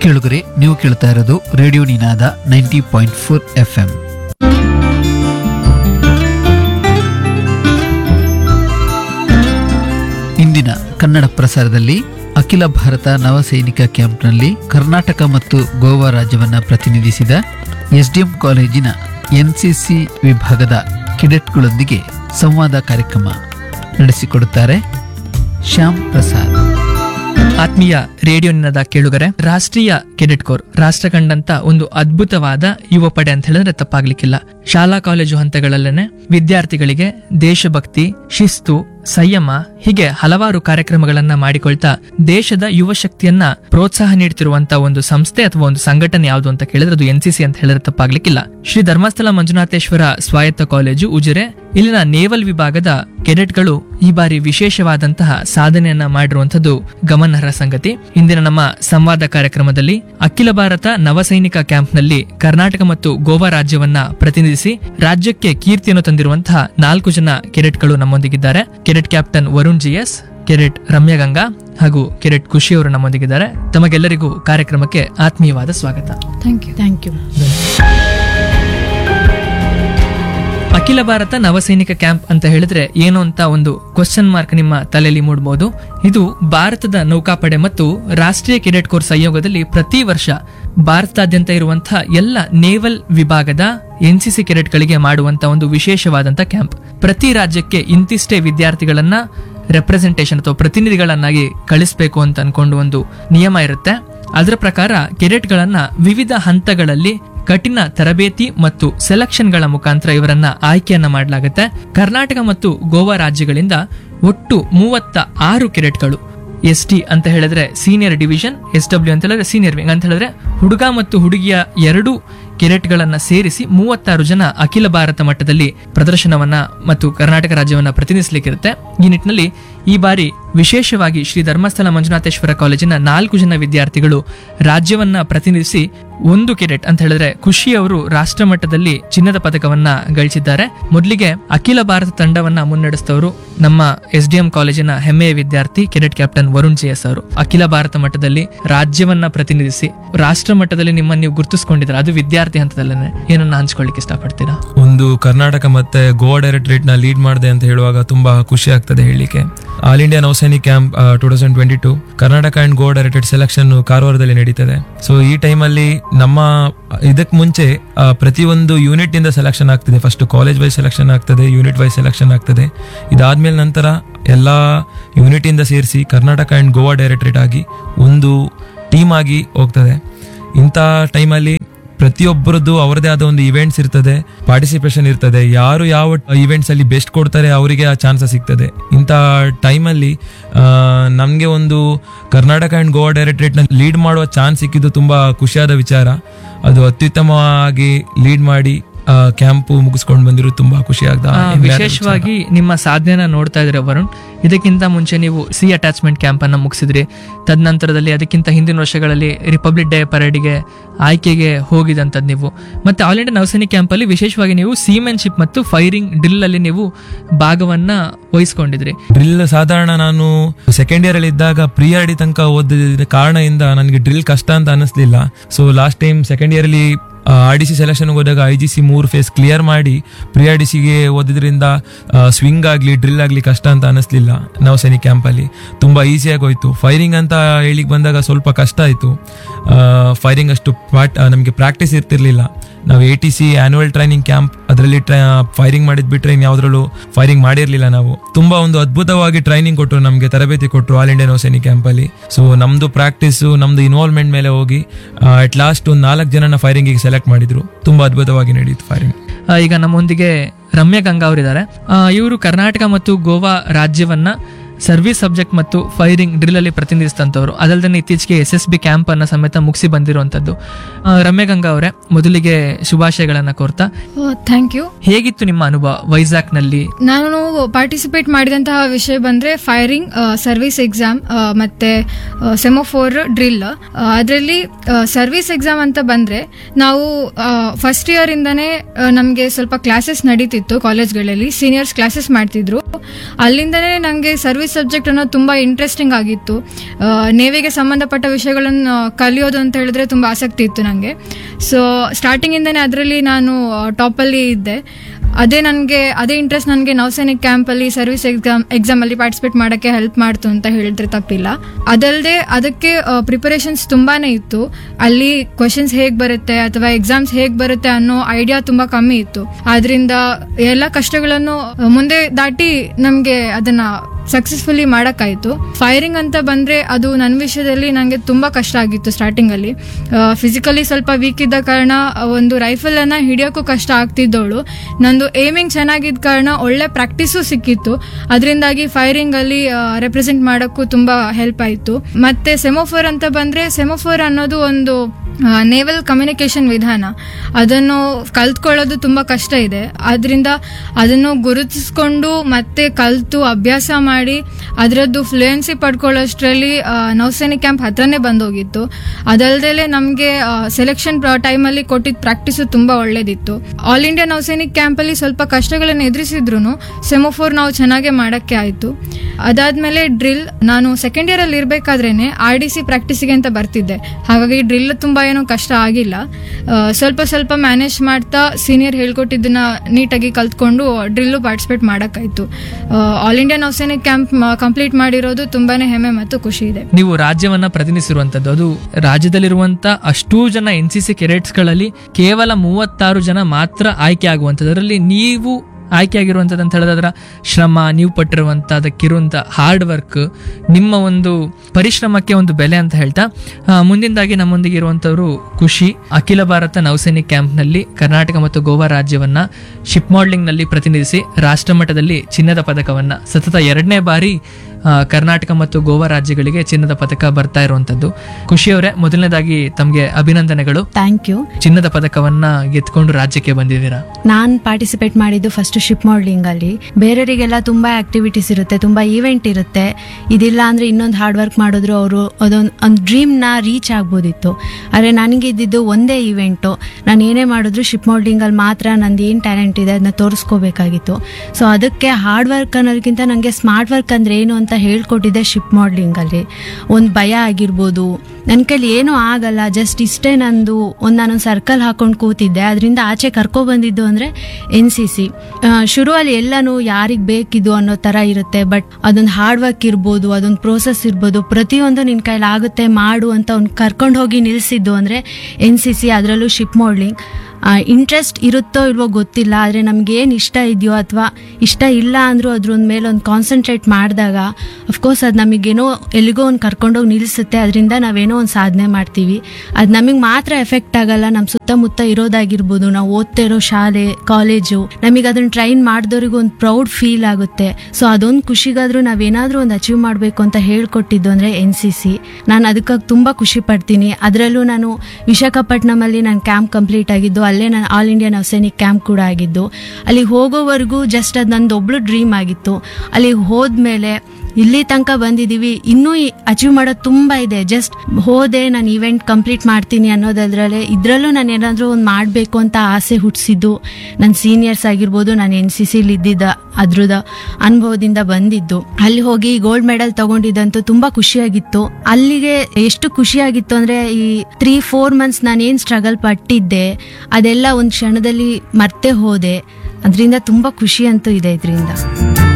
ಕೇಳುಗರೆ ನೀವು ಕೇಳ್ತಾ ಇರೋದು radio Ninada ninety point four F M ಇಂದಿನ ಕನ್ನಡ ಪ್ರಸಾರದಲ್ಲಿ ಅಖಿಲ ಭಾರತ ನವಸೈನಿಕ ಕ್ಯಾಂಪ್ನಲ್ಲಿ ಕರ್ನಾಟಕ ಮತ್ತು ಗೋವಾ ರಾಜ್ಯವನ್ನ ಪ್ರತಿನಿಧಿಸಿದ ಎಸ್ಡಿಎಂ ಕಾಲೇಜಿನ ಎನ್ಸಿಸಿ ವಿಭಾಗದ ಕೆಡೆಟ್ಗಳೊಂದಿಗೆ ಸಂವಾದ ಕಾರ್ಯಕ್ರಮ ನಡೆಸಿಕೊಡುತ್ತಾರೆ ಶ್ಯಾಮ್ ಪ್ರಸಾದ್ ಆತ್ಮೀಯ ರೇಡಿಯೋ ನಿನದ ಕೇಳುಗರೆ ರಾಷ್ಟ್ರೀಯ ಕೆಡೆಟ್ ಕೋರ್ ರಾಷ್ಟ್ರ ಕಂಡಂತ ಒಂದು ಅದ್ಭುತವಾದ ಯುವ ಪಡೆ ಅಂತ ಹೇಳಿದ್ರೆ ತಪ್ಪಾಗ್ಲಿಕ್ಕಿಲ್ಲ ಶಾಲಾ ಕಾಲೇಜು ಹಂತಗಳಲ್ಲೇನೆ ವಿದ್ಯಾರ್ಥಿಗಳಿಗೆ ದೇಶಭಕ್ತಿ ಶಿಸ್ತು ಸಂಯಮ ಹೀಗೆ ಹಲವಾರು ಕಾರ್ಯಕ್ರಮಗಳನ್ನ ಮಾಡಿಕೊಳ್ತಾ ದೇಶದ ಯುವ ಶಕ್ತಿಯನ್ನ ಪ್ರೋತ್ಸಾಹ ನೀಡ್ತಿರುವಂತ ಒಂದು ಸಂಸ್ಥೆ ಅಥವಾ ಒಂದು ಸಂಘಟನೆ ಯಾವುದು ಅಂತ ಕೇಳಿದ್ರೆ ಅದು ಎನ್ ಸಿ ಅಂತ ಹೇಳಿದ್ರೆ ತಪ್ಪಾಗ್ಲಿಕ್ಕಿಲ್ಲ ಶ್ರೀ ಧರ್ಮಸ್ಥಳ ಮಂಜುನಾಥೇಶ್ವರ ಸ್ವಾಯತ್ತ ಕಾಲೇಜು ಉಜಿರೆ ಇಲ್ಲಿನ ನೇವಲ್ ವಿಭಾಗದ ಕೆಡೆಟ್ಗಳು ಈ ಬಾರಿ ವಿಶೇಷವಾದಂತಹ ಸಾಧನೆಯನ್ನ ಮಾಡಿರುವಂತದ್ದು ಗಮನಾರ್ಹ ಸಂಗತಿ ಇಂದಿನ ನಮ್ಮ ಸಂವಾದ ಕಾರ್ಯಕ್ರಮದಲ್ಲಿ ಅಖಿಲ ಭಾರತ ನವಸೈನಿಕ ಕ್ಯಾಂಪ್ನಲ್ಲಿ ಕರ್ನಾಟಕ ಮತ್ತು ಗೋವಾ ರಾಜ್ಯವನ್ನ ಪ್ರತಿನಿಧಿಸಿ ರಾಜ್ಯಕ್ಕೆ ಕೀರ್ತಿಯನ್ನು ತಂದಿರುವಂತಹ ನಾಲ್ಕು ಜನ ಕೆಡೆಟ್ಗಳು ನಮ್ಮೊಂದಿಗಿದ್ದಾರೆ cadet captain Varun G S cadet Ramya Ganga ಹಾಗೂ ಕೆಡೆಟ್ ಖುಷಿ ಅವರು ನಮ್ಮೊಂದಿಗಿದ್ದಾರೆ ತಮಗೆಲ್ಲರಿಗೂ ಕಾರ್ಯಕ್ರಮಕ್ಕೆ ಆತ್ಮೀಯವಾದ ಸ್ವಾಗತ ಥ್ಯಾಂಕ್ ಯು ಥ್ಯಾಂಕ್ ಯು ಅಖಿಲ ಭಾರತ ನವಸೈನಿಕ ಕ್ಯಾಂಪ್ ಅಂತ ಹೇಳಿದ್ರೆ ಏನು ಅಂತ ಒಂದು ಕ್ವಶನ್ ಮಾರ್ಕ್ ನಿಮ್ಮ ತಲೆಯಲ್ಲಿ ಮೂಡಬಹುದು ಇದು ಭಾರತದ ನೌಕಾಪಡೆ ಮತ್ತು ರಾಷ್ಟ್ರೀಯ ಕೆಡೆಟ್ ಕೋರ್ ಸಂಯೋಗದಲ್ಲಿ ಪ್ರತಿ ವರ್ಷ ಭಾರತದಾದ್ಯಂತ ಇರುವಂತಹ ಎಲ್ಲ ನೇವಲ್ ವಿಭಾಗದ ಎನ್ಸಿಸಿ ಕೆಡೆಟ್ಗಳಿಗೆ ಮಾಡುವಂತ ಒಂದು ವಿಶೇಷವಾದಂತ ಕ್ಯಾಂಪ್ ಪ್ರತಿ ರಾಜ್ಯಕ್ಕೆ ಇಂತಿಷ್ಟೇ ವಿದ್ಯಾರ್ಥಿಗಳನ್ನ ರೆಪ್ರೆಸೆಂಟೇಷನ್ ಅಥವಾ ಪ್ರತಿನಿಧಿಗಳನ್ನಾಗಿ ಕಳಿಸ್ಬೇಕು ಅಂತ ಅನ್ಕೊಂಡು ಒಂದು ನಿಯಮ ಇರುತ್ತೆ ಅದರ ಪ್ರಕಾರ ಕೆಡೆಟ್ಗಳನ್ನ ವಿವಿಧ ಹಂತಗಳಲ್ಲಿ ಕಠಿಣ ತರಬೇತಿ ಮತ್ತು ಸೆಲೆಕ್ಷನ್ಗಳ ಮುಖಾಂತರ ಇವರನ್ನ ಆಯ್ಕೆಯನ್ನ ಮಾಡಲಾಗುತ್ತೆ ಕರ್ನಾಟಕ ಮತ್ತು ಗೋವಾ ರಾಜ್ಯಗಳಿಂದ ಒಟ್ಟು ಮೂವತ್ತ ಆರು ಕೆಡೆಟ್ಗಳು ಎಸ್ ಟಿ ಅಂತ ಹೇಳಿದ್ರೆ ಸೀನಿಯರ್ ಡಿವಿಷನ್ ಎಸ್ ಡಬ್ಲ್ಯೂ ಅಂತ ಹೇಳಿದ್ರೆ ಸೀನಿಯರ್ ವಿಂಗ್ ಅಂತ ಹೇಳಿದ್ರೆ ಹುಡುಗ ಮತ್ತು ಹುಡುಗಿಯ ಎರಡು ಕೆಡೆಟ್ಗಳನ್ನ ಸೇರಿಸಿ ಮೂವತ್ತಾರು ಜನ ಅಖಿಲ ಭಾರತ ಮಟ್ಟದಲ್ಲಿ ಪ್ರದರ್ಶನವನ್ನ ಮತ್ತು ಕರ್ನಾಟಕ ರಾಜ್ಯವನ್ನ ಪ್ರತಿನಿಧಿಸಲಿಕ್ಕಿರುತ್ತೆ ಈ ನಿಟ್ಟಿನಲ್ಲಿ ಈ ಬಾರಿ ವಿಶೇಷವಾಗಿ ಶ್ರೀ ಧರ್ಮಸ್ಥಳ ಮಂಜುನಾಥೇಶ್ವರ ಕಾಲೇಜಿನ ನಾಲ್ಕು ಜನ ವಿದ್ಯಾರ್ಥಿಗಳು ರಾಜ್ಯವನ್ನ ಪ್ರತಿನಿಧಿಸಿ ಒಂದು ಕೆಡೆಟ್ ಅಂತ ಹೇಳಿದ್ರೆ ಖುಷಿ ಅವರು ರಾಷ್ಟ್ರ ಮಟ್ಟದಲ್ಲಿ ಚಿನ್ನದ ಪದಕವನ್ನ ಗಳಿಸಿದ್ದಾರೆ ಮೊದಲಿಗೆ ಅಖಿಲ ಭಾರತ ತಂಡವನ್ನ ಮುನ್ನಡೆಸಿದವರು ನಮ್ಮ ಎಸ್ ಡಿ ಎಂ ಕಾಲೇಜಿನ ಹೆಮ್ಮೆಯ ವಿದ್ಯಾರ್ಥಿ cadet captain Varun G S ಅವರು ಅಖಿಲ ಭಾರತ ಮಟ್ಟದಲ್ಲಿ ರಾಜ್ಯವನ್ನ ಪ್ರತಿನಿಧಿಸಿ ರಾಷ್ಟ್ರ ಮಟ್ಟದಲ್ಲಿ ನಿಮ್ಮನ್ನು ನೀವು ಗುರುತಿಸ್ಕೊಂಡಿದ್ದಾರೆ ಅದು ವಿದ್ಯಾರ್ಥಿ ಹಂತದಲ್ಲೇ ಏನನ್ನ ಹಂಚ್ಕೊಳ್ಳಿಕ್ಕೆ ಇಷ್ಟಪಡ್ತೀರಾ ಒಂದು ಕರ್ನಾಟಕ ಮತ್ತೆ ಗೋವಾ ಡೈರೆಕ್ಟರೇಟ್ ನ ಲೀಡ್ ಮಾಡಿದೆ ಅಂತ ಹೇಳುವಾಗ ತುಂಬಾ ಖುಷಿ ಆಗ್ತದೆ ಹೇಳಲಿಕ್ಕೆ all India Nausainik camp two thousand twenty two Karnataka and Goa directorate selection ಕಾರವಾರದಲ್ಲಿ ನಡೀತದೆ ಸೊ ಈ ಟೈಮಲ್ಲಿ ನಮ್ಮ ಇದಕ್ಕೆ ಮುಂಚೆ ಆ, ಪ್ರತಿಯೊಂದು ಯೂನಿಟ್ ಇಂದ ಸೆಲೆಕ್ಷನ್ ಆಗ್ತದೆ ಫಸ್ಟ್ ಕಾಲೇಜ್ ವೈಸ್ ಸೆಲೆಕ್ಷನ್ ಆಗ್ತದೆ ಯೂನಿಟ್ ವೈಸ್ ಸೆಲೆಕ್ಷನ್ ಆಗ್ತದೆ ಇದಾದ್ಮೇಲೆ ನಂತರ ಎಲ್ಲ ಯೂನಿಟ್ ಇಂದ ಸೇರಿಸಿ ಕರ್ನಾಟಕ ಅಂಡ್ ಗೋವಾ ಡೈರೆಕ್ಟರೇಟ್ ಆಗಿ ಒಂದು ಟೀಮ್ ಆಗಿ ಹೋಗ್ತದೆ ಇಂಥ ಟೈಮಲ್ಲಿ ಪ್ರತಿಯೊಬ್ಬರದ್ದು ಅವರದೇ ಆದ ಒಂದು ಇವೆಂಟ್ಸ್ ಇರ್ತದೆ ಪಾರ್ಟಿಸಿಪೇಷನ್ ಇರ್ತದೆ ಯಾರು ಯಾವ ಇವೆಂಟ್ಸ್ ಅಲ್ಲಿ ಬೆಸ್ಟ್ ಕೊಡ್ತಾರೆ ಅವರಿಗೆ ಆ ಚಾನ್ಸಸ್ ಸಿಗ್ತದೆ ಇಂಥ ಟೈಮಲ್ಲಿ ನಮಗೆ ಒಂದು ಕರ್ನಾಟಕ ಅಂಡ್ ಗೋವಾ ಡೈರೆಕ್ಟರೇಟ್ ನ ಲೀಡ್ ಮಾಡುವ ಚಾನ್ಸ್ ಸಿಕ್ಕಿದ್ದು ತುಂಬಾ ಖುಷಿಯಾದ ವಿಚಾರ ಅದು ಅತ್ಯುತ್ತಮವಾಗಿ ಲೀಡ್ ಮಾಡಿ ಕ್ಯಾಂಪು ಮುಗಿಸ್ಕೊಂಡು ಬಂದಿರೋದು ತುಂಬಾ ಖುಷಿ ಆಗ್ತಾ ಆ, ವಿಶೇಷವಾಗಿ ನಿಮ್ಮ ಸಾಧನೆನ ನೋಡ್ತಾ ಇದ್ರೆ ವರುಣ್ ಇದಕ್ಕಿಂತ ಮುಂಚೆ ನೀವು ಸಿ ಅಟ್ಯಾಚ್ಮೆಂಟ್ ಕ್ಯಾಂಪ್ ಅನ್ನ ಮುಗಿಸಿದ್ರಿ ತದನಂತರದಲ್ಲಿ ಅದಕ್ಕಿಂತ ಹಿಂದಿನ ವರ್ಷಗಳಲ್ಲಿ ರಿಪಬ್ಲಿಕ್ ಡೇ ಪರೇಡ್ಗೆ ಆಯ್ಕೆಗೆ ಹೋಗಿದಂಥದ್ದು ನೀವು ಮತ್ತೆ ಆಲ್ ಇಂಡಿಯಾ ನೌಸೈನಿಕ್ ಕ್ಯಾಂಪ್ ಅಲ್ಲಿ ವಿಶೇಷವಾಗಿ ನೀವು ಸೀಮೆನ್ಶಿಪ್ ಮತ್ತು ಫೈರಿಂಗ್ ಡ್ರಿಲ್ ಅಲ್ಲಿ ನೀವು ಭಾಗವನ್ನ ವಹಿಸ್ಕೊಂಡಿದ್ರಿ ಡ್ರಿಲ್ ಸಾಧಾರಣ ನಾನು ಸೆಕೆಂಡ್ ಇಯರ್ ಅಲ್ಲಿ ಇದ್ದಾಗ ಪ್ರಿ ಆರ್ ಡಿ ತನಕ ಓದಿದ ಕಾರಣದಿಂದ ನನಗೆ ಡ್ರಿಲ್ ಕಷ್ಟ ಅಂತ ಅನಿಸ್ಲಿಲ್ಲ so last time second year ಅಲ್ಲಿ ಆರ್ ಡಿ ಸಿ ಸೆಲೆಕ್ಷನ್ ಹೋದಾಗ ಐ ಜಿ ಸಿ ಮೂರು ಫೇಸ್ ಕ್ಲಿಯರ್ ಮಾಡಿ ಪ್ರಿ ಆರ್ ಡಿ ಸಿಗೆ ಓದಿದ್ರಿಂದ ಸ್ವಿಂಗ್ ಆಗಲಿ ಡ್ರಿಲ್ ಆಗಲಿ ಕಷ್ಟ ಅಂತ ಅನಿಸ್ಲಿಲ್ಲ ನೌಸೈನಿಕ್ ಕ್ಯಾಂಪಲ್ಲಿ ತುಂಬ ಈಸಿಯಾಗಿ ಹೋಯ್ತು ಫೈರಿಂಗ್ ಅಂತ ಹೇಳಿಕ್ ಬಂದಾಗ ಸ್ವಲ್ಪ ಕಷ್ಟ ಆಯಿತು ಫೈರಿಂಗ್ ಅಷ್ಟು ಪಾಟ್ ನಮಗೆ ಪ್ರಾಕ್ಟೀಸ್ ಇರ್ತಿರ್ಲಿಲ್ಲ ನಾವು A T C annual training camp ಅದರಲ್ಲಿ ಫೈರಿಂಗ್ ಮಾಡಿದ್ ಬಿಟ್ರೆ ಇನ್ಯಾವುದ್ರಲ್ಲೂ ಫೈರಿಂಗ್ ಮಾಡಿರ್ಲಿಲ್ಲ ನಾವು ತುಂಬಾ ಒಂದು ಅದ್ಭುತವಾಗಿ ಟ್ರೈನಿಂಗ್ ಕೊಟ್ಟರು ನಮಗೆ ತರಬೇತಿ ಕೊಟ್ಟರು ಆಲ್ ಇಂಡಿಯನ್ ನೌಸೈನಿಕ್ ಕ್ಯಾಂಪಲ್ಲಿ ಸೊ ನಮ್ದು ಪ್ರಾಕ್ಟೀಸು ನಮ್ದು ಇನ್ವಾಲ್ವ್ಮೆಂಟ್ ಮೇಲೆ ಹೋಗಿ ಅಟ್ ಲಾಸ್ಟ್ ಒಂದು ನಾಲ್ಕು ಜನನ ಫೈರಿಂಗಿಗೆ ಸೆಲೆಕ್ಟ್ ಮಾಡಿದ್ರು ತುಂಬಾ ಅದ್ಭುತವಾಗಿ ನಡೆಯಿತು ಫೈರಿಂಗ್ ಆ, ಈಗ ನಮ್ಮೊಂದಿಗೆ ರಮ್ಯಾ ಗಂಗಾ ಅವರಿದ್ದಾರೆ ಇವರು ಕರ್ನಾಟಕ ಮತ್ತು ಗೋವಾ ರಾಜ್ಯವನ್ನ ಸರ್ವಿಸ್ ಸಬ್ಜೆಕ್ಟ್ ಮತ್ತು ಫೈರಿಂಗ್ ಡ್ರಿಲ್ ಅಲ್ಲಿ ಪ್ರತಿನಿಧಿಸಿದಂಥವ್ರು ಅದಲ್ಲದೆ ಇತ್ತೀಚೆಗೆ ಎಸ್ ಎಸ್ ಬಿ ಕ್ಯಾಂಪ್ ಅನ್ನ ಸಮೇತ ಮುಗಿಸಿ ಬಂದಿರುವಂತದ್ದು ಆ, ರಮ್ಯಾ ಗಂಗಾ ಅವರೇ ಮೊದಲಿಗೆ ಶುಭಾಶಯಗಳನ್ನ ಕೋರ್ತಾ ಥ್ಯಾಂಕ್ ಯು ಹೇಗಿತ್ತು ನಿಮ್ಮ ಅನುಭವ ವೈಜಾಗ್ ನಲ್ಲಿ ನಾನು ಪಾರ್ಟಿಸಿಪೇಟ್ ಮಾಡಿದಂತಹ ವಿಷಯ ಬಂದ್ರೆ ಫೈರಿಂಗ್ ಸರ್ವಿಸ್ ಎಕ್ಸಾಮ್ ಮತ್ತೆ ಸೆಮೋಫೋರ್ ಡ್ರಿಲ್ ಅದರಲ್ಲಿ ಸರ್ವಿಸ್ ಎಕ್ಸಾಮ್ ಅಂತ ಬಂದ್ರೆ ನಾವು ಫಸ್ಟ್ ಇಯರ್ ಇಂದಾನೇ ನಮಗೆ ಸ್ವಲ್ಪ ಕ್ಲಾಸಸ್ ನಡೀತಿತ್ತು ಕಾಲೇಜ್ಗಳಲ್ಲಿ ಸೀನಿಯರ್ಸ್ ಕ್ಲಾಸಸ್ ಮಾಡ್ತಿದ್ರು ಅಲ್ಲಿಂದನೇ ನನಗೆ ಸರ್ವಿಸ್ ಸರ್ವಿಸ್ ಸಬ್ಜೆಕ್ಟ್ ಅನ್ನೋದು ತುಂಬ ಇಂಟ್ರೆಸ್ಟಿಂಗ್ ಆಗಿತ್ತು ನೇವಿಗೆ ಸಂಬಂಧಪಟ್ಟ ವಿಷಯಗಳನ್ನು ಕಲಿಯೋದು ಅಂತ ಹೇಳಿದ್ರೆ ತುಂಬ ಆಸಕ್ತಿ ಇತ್ತು ನನಗೆ ಸೊ ಸ್ಟಾರ್ಟಿಂಗಿಂದನೇ ಅದರಲ್ಲಿ ನಾನು ಟಾಪಲ್ಲಿ ಇದ್ದೆ ಅದೇ ನನಗೆ ಅದೇ ಇಂಟ್ರೆಸ್ಟ್ ನನಗೆ ನೌಸೈನಿಕ್ ಕ್ಯಾಂಪಲ್ಲಿ ಸರ್ವಿಸ್ ಎಕ್ಸಾಮ್ ಎಕ್ಸಾಮಲ್ಲಿ ಪಾರ್ಟಿಸಿಪೇಟ್ ಮಾಡೋಕ್ಕೆ ಹೆಲ್ಪ್ ಮಾಡ್ತು ಅಂತ ಹೇಳಿದ್ರೆ ತಪ್ಪಿಲ್ಲ ಅದಲ್ಲದೆ ಅದಕ್ಕೆ ಪ್ರಿಪರೇಷನ್ಸ್ ತುಂಬಾನೇ ಇತ್ತು ಅಲ್ಲಿ ಕ್ವಶನ್ಸ್ ಹೇಗೆ ಬರುತ್ತೆ ಅಥವಾ ಎಕ್ಸಾಮ್ಸ್ ಹೇಗೆ ಬರುತ್ತೆ ಅನ್ನೋ ಐಡಿಯಾ ತುಂಬ ಕಮ್ಮಿ ಇತ್ತು ಆದ್ರಿಂದ ಎಲ್ಲ ಕಷ್ಟಗಳನ್ನು ಆ, ಮುಂದೆ ದಾಟಿ ನಮಗೆ ಅದನ್ನ ಸಕ್ಸಸ್ಫುಲಿ ಮಾಡೋಕ್ಕಾಯಿತು ಫೈರಿಂಗ್ ಅಂತ ಬಂದರೆ ಅದು ನನ್ನ ವಿಷಯದಲ್ಲಿ ನನಗೆ ತುಂಬ ಕಷ್ಟ ಆಗಿತ್ತು ಸ್ಟಾರ್ಟಿಂಗಲ್ಲಿ ಫಿಸಿಕಲಿ ಸ್ವಲ್ಪ ವೀಕ್ ಇದ್ದ ಕಾರಣ ಆ, ಒಂದು ರೈಫಲನ್ನು ಹಿಡಿಯೋಕ್ಕೂ ಕಷ್ಟ ಆಗ್ತಿದ್ದವಳು ನಂದು ಏಮಿಂಗ್ ಚೆನ್ನಾಗಿದ್ದ ಕಾರಣ ಒಳ್ಳೆ ಪ್ರಾಕ್ಟೀಸು ಸಿಕ್ಕಿತ್ತು ಅದರಿಂದಾಗಿ ಫೈರಿಂಗಲ್ಲಿ ರೆಪ್ರೆಸೆಂಟ್ ಮಾಡೋಕ್ಕೂ ತುಂಬ ಹೆಲ್ಪ್ ಆಯಿತು ಮತ್ತು ಸೆಮೋಫೋರ್ ಅಂತ ಬಂದರೆ ಸೆಮೋಫೋರ್ ಅನ್ನೋದು ಒಂದು ನೇವಲ್ ಕಮ್ಯುನಿಕೇಶನ್ ವಿಧಾನ ಅದನ್ನು ಕಲ್ತ್ಕೊಳ್ಳೋದು ತುಂಬ ಕಷ್ಟ ಇದೆ ಆದ್ರಿಂದ ಅದನ್ನು ಗುರುತಿಸ್ಕೊಂಡು ಮತ್ತೆ ಕಲ್ತು ಅಭ್ಯಾಸ ಮಾಡಿ ಅದರದ್ದು ಫ್ಲೂಯೆನ್ಸಿ ಪಡ್ಕೊಳ್ಳೋಷ್ಟರಲ್ಲಿ ಆ, ನೌಸೇನೆ ಕ್ಯಾಂಪ್ ಹತ್ರನೇ ಬಂದೋಗಿತ್ತು ಅದಲ್ದೇ ನಮಗೆ ಸೆಲೆಕ್ಷನ್ ಟೈಮಲ್ಲಿ ಕೊಟ್ಟಿದ್ದ ಪ್ರಾಕ್ಟೀಸು ತುಂಬ ಒಳ್ಳೇದಿತ್ತು ಆಲ್ ಇಂಡಿಯಾ ನೌಸೈನಿಕ್ ಕ್ಯಾಂಪಲ್ಲಿ ಸ್ವಲ್ಪ ಕಷ್ಟಗಳನ್ನು ಎದುರಿಸಿದ್ರು ಸೆಮೋಫೋರ್ ನಾವು ಚೆನ್ನಾಗೇ ಮಾಡೋಕ್ಕೆ ಆಯಿತು ಅದಾದ್ಮೇಲೆ ಡ್ರಿಲ್ ನಾನು ಸೆಕೆಂಡ್ ಇಯರ್ ಅಲ್ಲಿ ಇರಬೇಕಾದ್ರೇನೆ ಆರ್ ಡಿ ಸಿ ಪ್ರಾಕ್ಟೀಸಿಗೆ ಅಂತ ಬರ್ತಿದ್ದೆ ಹಾಗಾಗಿ ಡ್ರಿಲ್ ತುಂಬಾ ಏನೂ ಕಷ್ಟ ಆಗಿಲ್ಲ ಆ, ಸ್ವಲ್ಪ ಸ್ವಲ್ಪ ಮ್ಯಾನೇಜ್ ಮಾಡ್ತಾ ಸೀನಿಯರ್ ಹೇಳ್ಕೊಟ್ಟಿದ್ದನ್ನ ನೀಟಾಗಿ ಕಲ್ತ್ಕೊಂಡು ಡ್ರಿಲ್ಲು ಪಾರ್ಟಿಸಿಪೇಟ್ ಮಾಡೋಕ್ಕಾಯ್ತು all India Nausainik camp complete ಮಾಡಿರೋದು ತುಂಬಾನೇ ಹೆಮ್ಮೆ ಮತ್ತು ಖುಷಿ ಇದೆ ನೀವು ರಾಜ್ಯವನ್ನ ಪ್ರತಿನಿಧಿಸಿರುವಂತದ್ದು ಅದು ರಾಜ್ಯದಲ್ಲಿರುವಂತ ಅಷ್ಟೂ ಜನ ಎನ್ ಸಿ ಸಿ ಕೆಡೆಟ್ಸ್ಗಳಲ್ಲಿ ಕೇವಲ ಮೂವತ್ತಾರು ಜನ ಮಾತ್ರ ಆಯ್ಕೆ ಆಗುವಂಥದ್ದು ಅದರಲ್ಲಿ ನೀವು ಆಯ್ಕೆ ಆಗಿರುವಂಥದ್ದು ಅಂತ ಹೇಳಿದ್ರೆ ಶ್ರಮ ನೀವು ಪಟ್ಟಿರುವಂಥ ಅದಕ್ಕಿರುವಂಥ ಹಾರ್ಡ್ ವರ್ಕ್ ನಿಮ್ಮ ಒಂದು ಪರಿಶ್ರಮಕ್ಕೆ ಒಂದು ಬೆಲೆ ಅಂತ ಹೇಳ್ತಾ ಆ, ಮುಂದಿನದಾಗಿ ನಮ್ಮೊಂದಿಗೆ ಇರುವಂಥವರು ಖುಷಿ ಅಖಿಲ ಭಾರತ ನೌಸೈನಿಕ್ ಕ್ಯಾಂಪ್ನಲ್ಲಿ ಕರ್ನಾಟಕ ಮತ್ತು ಗೋವಾ ರಾಜ್ಯವನ್ನ ಶಿಪ್ ನಲ್ಲಿ ಪ್ರತಿನಿಧಿಸಿ ರಾಷ್ಟ್ರಮಟ್ಟದಲ್ಲಿ ಚಿನ್ನದ ಪದಕವನ್ನ ಸತತ ಎರಡನೇ ಬಾರಿ ಆ, ಕರ್ನಾಟಕ ಮತ್ತು ಗೋವಾ ರಾಜ್ಯಗಳಿಗೆ ಚಿನ್ನದ ಪದಕ ಬರ್ತಾ ಇರುವಂತದ್ದು ಖುಷಿಯವರೇ ಮೊದಲನೇದಾಗಿ ತಮಗೆ ಅಭಿನಂದನೆಗಳು ಥ್ಯಾಂಕ್ ಯು ಚಿನ್ನದ ಪದಕವನ್ನ ಗೆದ್ಕೊಂಡು ರಾಜ್ಯಕ್ಕೆ ಬಂದಿದ್ದೀರಾ ನಾನು ಪಾರ್ಟಿಸಿಪೇಟ್ ಮಾಡಿದ್ದು ಫಸ್ಟ್ ಶಿಪ್ ಮಾಡಲಿಂಗ್ ಅಲ್ಲಿ ಬೇರೆಯವರಿಗೆಲ್ಲ ತುಂಬಾ ಆಕ್ಟಿವಿಟೀಸ್ ಇರುತ್ತೆ ತುಂಬಾ ಈವೆಂಟ್ ಇರುತ್ತೆ ಇದಿಲ್ಲ ಅಂದ್ರೆ ಇನ್ನೊಂದು ಹಾರ್ಡ್ ವರ್ಕ್ ಮಾಡಿದ್ರು ಅವರು ಅದೊಂದು ಒಂದು ಡ್ರೀಮ್ನ ರೀಚ್ ಆಗ್ಬೋದಿತ್ತು ಆದರೆ ನನಗೆ ಇದ್ದಿದ್ದು ಒಂದೇ ಈವೆಂಟು ನಾನು ಏನೇ ಮಾಡಿದ್ರು ಶಿಪ್ ಮಾಡಲಿಂಗ್ ಅಲ್ಲಿ ಮಾತ್ರ ನಂದು ಏನು ಟ್ಯಾಲೆಂಟ್ ಇದೆ ಅದನ್ನ ತೋರಿಸ್ಕೋಬೇಕಾಗಿತ್ತು ಸೊ ಅದಕ್ಕೆ ಹಾರ್ಡ್ ವರ್ಕ್ ಅನ್ನೋದಕ್ಕಿಂತ ನನಗೆ ಸ್ಮಾರ್ಟ್ ವರ್ಕ್ ಅಂದ್ರೆ ಏನು ಅಂತ ಹೇಳ್ಕೊಟ್ಟಿದ್ದೆ ಶಿಪ್ ಮಾಡಲಿಂಗ್ ಅಲ್ಲಿ ಒಂದು ಭಯ ಆಗಿರ್ಬೋದು ನನ್ನ ಕೈಲಿ ಏನೂ ಆಗಲ್ಲ ಜಸ್ಟ್ ಇಷ್ಟೇ ನಂದು ಒಂದು ನಾನೊಂದು ಸರ್ಕಲ್ ಹಾಕೊಂಡು ಕೂತಿದ್ದೆ ಅದರಿಂದ ಆಚೆ ಕರ್ಕೊ ಬಂದಿದ್ದು ಅಂದರೆ ಎನ್ ಸಿ ಸಿ ಶುರುವಲ್ಲಿ ಎಲ್ಲನೂ ಯಾರಿಗೆ ಬೇಕಿದು ಅನ್ನೋ ಥರ ಇರುತ್ತೆ ಬಟ್ ಅದೊಂದು ಹಾರ್ಡ್ ವರ್ಕ್ ಇರ್ಬೋದು ಅದೊಂದು ಪ್ರೋಸೆಸ್ ಇರ್ಬೋದು ಪ್ರತಿಯೊಂದು ನಿನ್ನ ಕೈಲಿ ಆಗುತ್ತೆ ಮಾಡು ಅಂತ ಅವ್ನು ಕರ್ಕೊಂಡು ಹೋಗಿ ನಿಲ್ಲಿಸಿದ್ದು ಅಂದರೆ ಎನ್ ಸಿ ಸಿ ಅದರಲ್ಲೂ ಶಿಪ್ ಮಾಡ್ಲಿಂಗ್ ಇಂಟ್ರೆಸ್ಟ್ ಇರುತ್ತೋ ಇಲ್ವೋ ಗೊತ್ತಿಲ್ಲ ಆದರೆ ನಮ್ಗೆ ಏನು ಇಷ್ಟ ಇದೆಯೋ ಅಥವಾ ಇಷ್ಟ ಇಲ್ಲ ಅಂದರೂ ಅದ್ರ ಮೇಲೆ ಒಂದು ಕಾನ್ಸಂಟ್ರೇಟ್ ಮಾಡಿದಾಗ ಅಫ್ಕೋರ್ಸ್ ಅದು ನಮಗೇನೋ ಎಲ್ಲಿಗೋ ಒಂದು ಕರ್ಕೊಂಡೋಗಿ ನಿಲ್ಲಿಸುತ್ತೆ ಅದರಿಂದ ನಾವೇನೋ ಒಂದು ಸಾಧನೆ ಮಾಡ್ತೀವಿ ಅದು ನಮಗೆ ಮಾತ್ರ ಎಫೆಕ್ಟ್ ಆಗಲ್ಲ ನಮ್ಮ ಸುತ್ತಮುತ್ತ ಇರೋದಾಗಿರ್ಬೋದು ನಾವು ಓದ್ತಾ ಇರೋ ಶಾಲೆ ಕಾಲೇಜು ನಮಗೆ ಅದನ್ನ ಟ್ರೈನ್ ಮಾಡಿದವ್ರಿಗೂ ಒಂದು ಪ್ರೌಡ್ ಫೀಲ್ ಆಗುತ್ತೆ ಸೊ ಅದೊಂದು ಖುಷಿಗಾದ್ರೂ ನಾವೇನಾದ್ರೂ ಒಂದು ಅಚೀವ್ ಮಾಡಬೇಕು ಅಂತ ಹೇಳ್ಕೊಟ್ಟಿದ್ದು ಅಂದರೆ ಎನ್ ಸಿ ಸಿ ನಾನು ಅದಕ್ಕಾಗಿ ತುಂಬ ಖುಷಿ ಪಡ್ತೀನಿ ಅದರಲ್ಲೂ ನಾನು ವಿಶಾಖಪಟ್ಟಣಮಲ್ಲಿ ನಾನು ಕ್ಯಾಂಪ್ ಕಂಪ್ಲೀಟ್ ಆಗಿದ್ದು ಅಲ್ಲೇ ನಾನು ಆಲ್ ಇಂಡಿಯಾ ನೌಸೈನಿಕ್ ಕ್ಯಾಂಪ್ ಕೂಡ ಆಗಿದ್ದು ಅಲ್ಲಿಗೆ ಹೋಗೋವರೆಗೂ ಜಸ್ಟ್ ಅದು ನಂದು ಒಬ್ಳು ಡ್ರೀಮ್ ಆಗಿತ್ತು ಅಲ್ಲಿಗೆ ಹೋದ್ಮೇಲೆ ಇಲ್ಲಿ ತನಕ ಬಂದಿದ್ದೀವಿ ಇನ್ನೂ ಅಚೀವ್ ಮಾಡೋದು ತುಂಬ ಇದೆ ಜಸ್ಟ್ ಹೋದೆ ನಾನು ಇವೆಂಟ್ ಕಂಪ್ಲೀಟ್ ಮಾಡ್ತೀನಿ ಅನ್ನೋದದ್ರಲ್ಲೇ ಇದರಲ್ಲೂ ನಾನು ಏನಾದರೂ ಒಂದು ಮಾಡಬೇಕು ಅಂತ ಆಸೆ ಹುಟ್ಟಿಸಿದ್ದು ನನ್ನ ಸೀನಿಯರ್ಸ್ ಆಗಿರ್ಬೋದು ನಾನು ಎನ್ ಸಿ ಸಿಲಿ ಇದ್ದಿದ್ದ ಅದ್ರದ ಅನುಭವದಿಂದ ಬಂದಿದ್ದು ಅಲ್ಲಿ ಹೋಗಿ ಗೋಲ್ಡ್ ಮೆಡಲ್ ತಗೊಂಡಿದ್ದಂತೂ ತುಂಬ ಖುಷಿಯಾಗಿತ್ತು ಅಲ್ಲಿಗೆ ಎಷ್ಟು ಖುಷಿಯಾಗಿತ್ತು ಅಂದರೆ ಈ ತ್ರೀ ಫೋರ್ ಮಂತ್ಸ್ ನಾನು ಏನು ಸ್ಟ್ರಗಲ್ ಪಟ್ಟಿದ್ದೆ ಅದೆಲ್ಲ ಒಂದು ಕ್ಷಣದಲ್ಲಿ ಮರ್ತೆ ಹೋದೆ ಅದರಿಂದ ತುಂಬ ಖುಷಿ ಅಂತೂ ಇದೆ ಇದರಿಂದ